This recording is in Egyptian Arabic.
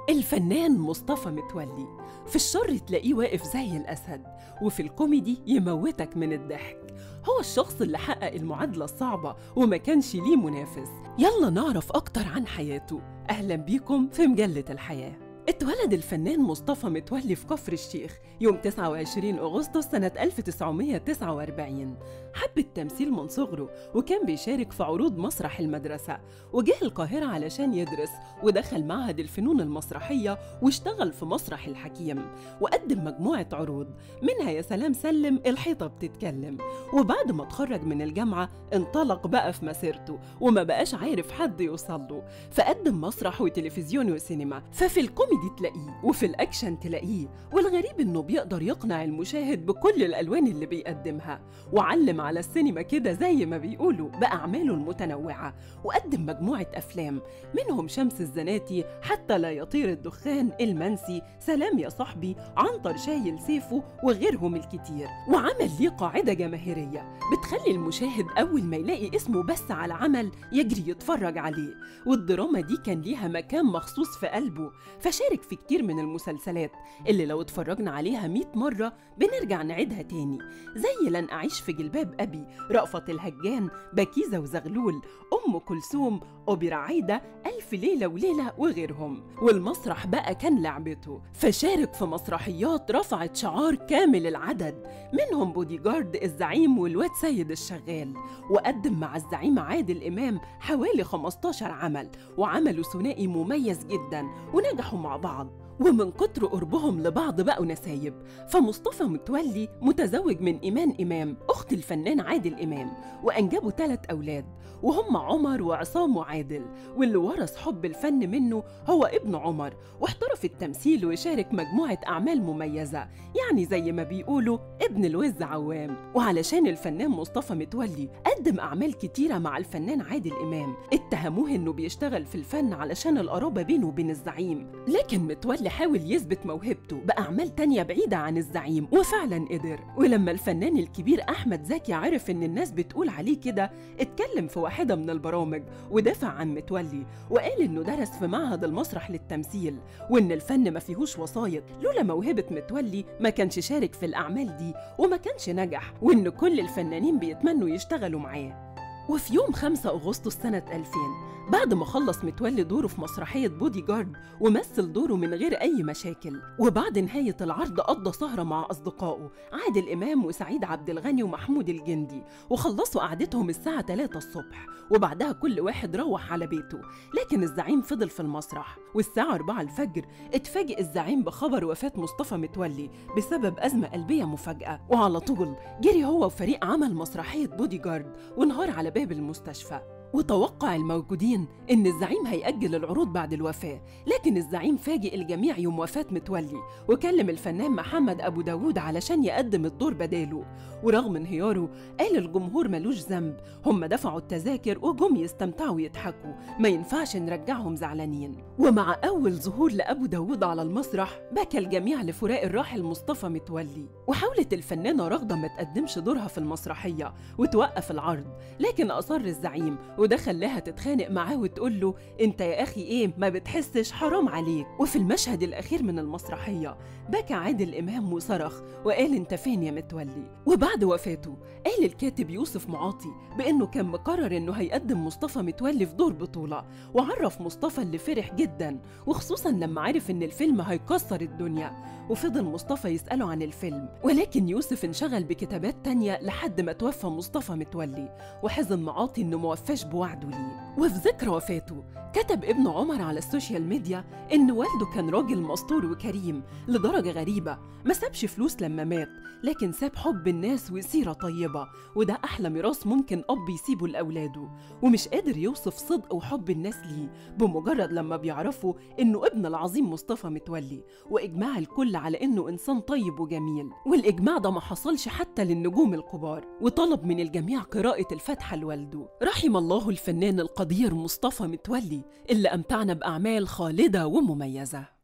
الفنان مصطفى متولي في الشر تلاقيه واقف زي الأسد وفي الكوميدي يموتك من الضحك هو الشخص اللي حقق المعادلة الصعبة وما كانش ليه منافس يلا نعرف أكتر عن حياته أهلا بيكم في مجلة الحياة اتولد الفنان مصطفى متولي في كفر الشيخ يوم 29 أغسطس سنة 1949 حب التمثيل من صغره وكان بيشارك في عروض مسرح المدرسة وجه القاهرة علشان يدرس ودخل معهد الفنون المسرحية واشتغل في مسرح الحكيم وقدم مجموعة عروض منها يا سلام سلم الحيطة بتتكلم وبعد ما اتخرج من الجامعة انطلق بقى في مسيرته وما بقاش عارف حد يوصل له فقدم مسرح وتلفزيون وسينما ففي الكوميدي تلاقيه وفي الأكشن تلاقيه والغريب إنه بيقدر يقنع المشاهد بكل الألوان اللي بيقدمها وعلم على السينما كده زي ما بيقولوا بأعماله المتنوعة وقدم مجموعة أفلام منهم شمس الزناتي حتى لا يطير الدخان المنسي سلام يا صاحبي عنتر شايل سيفه وغيرهم الكتير وعمل ليه قاعدة جماهيرية بتخلي المشاهد أول ما يلاقي اسمه بس على عمل يجري يتفرج عليه والدراما دي كان ليها مكان مخصوص في قلبه فشارك في كتير من المسلسلات اللي لو اتفرجنا عليها 100 مرة بنرجع نعيدها تاني زي لن أعيش في جلباب أبي رأفت الهجان بكيزة وزغلول أم كلثوم أوبرا عايدة ألف ليلة وليلة وغيرهم والمسرح بقى كان لعبته فشارك في مسرحيات رفعت شعار كامل العدد منهم بودي جارد الزعيم والواد سيد الشغال وقدم مع الزعيم عادل إمام حوالي 15 عمل وعملوا ثنائي مميز جدا ونجحوا مع بعض ومن كتر قربهم لبعض بقوا نسايب فمصطفى متولي متزوج من إيمان إمام أخت الفنان عادل إمام وأنجبوا ثلاث أولاد وهم عمر وعصام وعادل واللي ورث حب الفن منه هو ابن عمر واحترف التمثيل ويشارك مجموعة أعمال مميزة يعني زي ما بيقولوا ابن الوز عوام وعلشان الفنان مصطفى متولي قدم أعمال كتيرة مع الفنان عادل إمام اتهموه إنه بيشتغل في الفن علشان القرابة بينه وبين الزعيم لكن متولي حاول يثبت موهبته بأعمال تانية بعيدة عن الزعيم وفعلا قدر ولما الفنان الكبير أحمد زكي عرف إن الناس بتقول عليه كده اتكلم في واحدة من البرامج ودافع عن متولي وقال إنه درس في معهد المسرح للتمثيل وإن الفن ما فيهوش وسايط لولا موهبة متولي ما كانش شارك في الأعمال دي وما كانش نجح وإن كل الفنانين بيتمنوا يشتغلوا معاه وفي يوم 5 أغسطس سنة 2000 بعد ما خلص متولي دوره في مسرحية بودي جارد ومثل دوره من غير أي مشاكل وبعد نهاية العرض قضى سهرة مع أصدقائه عادل إمام وسعيد عبد الغني ومحمود الجندي وخلصوا قعدتهم الساعة 3 الصبح وبعدها كل واحد روح على بيته لكن الزعيم فضل في المسرح والساعة 4 الفجر اتفاجئ الزعيم بخبر وفاة مصطفى متولي بسبب أزمة قلبية مفاجأة وعلى طول جري هو وفريق عمل مسرحية بودي جارد ونهار على باب المستشفى وتوقع الموجودين إن الزعيم هيأجل العروض بعد الوفاة لكن الزعيم فاجئ الجميع يوم وفاة متولي وكلم الفنان محمد أبو داوود علشان يقدم الدور بداله ورغم انهياره قال الجمهور ملوش ذنب هم دفعوا التذاكر وجم يستمتعوا ويضحكوا ما ينفعش نرجعهم زعلانين ومع أول ظهور لأبو داوود على المسرح بكى الجميع لفراق الراحل مصطفى متولي وحاولت الفنانة رغدة ما تقدمش دورها في المسرحية وتوقف العرض لكن أصر الزعيم وده خلاها تتخانق معاه وتقول له انت يا اخي ايه ما بتحسش حرام عليك وفي المشهد الاخير من المسرحيه بكى عادل امام وصرخ وقال انت فين يا متولي وبعد وفاته قال الكاتب يوسف معاطي بانه كان مقرر انه هيقدم مصطفى متولي في دور بطوله وعرف مصطفى اللي فرح جدا وخصوصا لما عرف ان الفيلم هيكسر الدنيا وفضل مصطفى يساله عن الفيلم ولكن يوسف انشغل بكتابات تانية لحد ما توفى مصطفى متولي وحزن معاطي انه موفاش بوعده ليه وفي ذكرى وفاته كتب ابن عمر على السوشيال ميديا ان والده كان راجل مسطور وكريم لدرجه غريبه ما سابش فلوس لما مات لكن ساب حب الناس وسيره طيبه وده احلى ميراث ممكن اب يسيبه لاولاده ومش قادر يوصف صدق وحب الناس ليه بمجرد لما بيعرفوا انه ابن العظيم مصطفى متولي واجماع الكل على انه انسان طيب وجميل والاجماع ده ما حصلش حتى للنجوم الكبار وطلب من الجميع قراءه الفاتحه لوالده رحم الله الفنان القدير مصطفى متولي اللي أمتعنا بأعمال خالدة ومميزة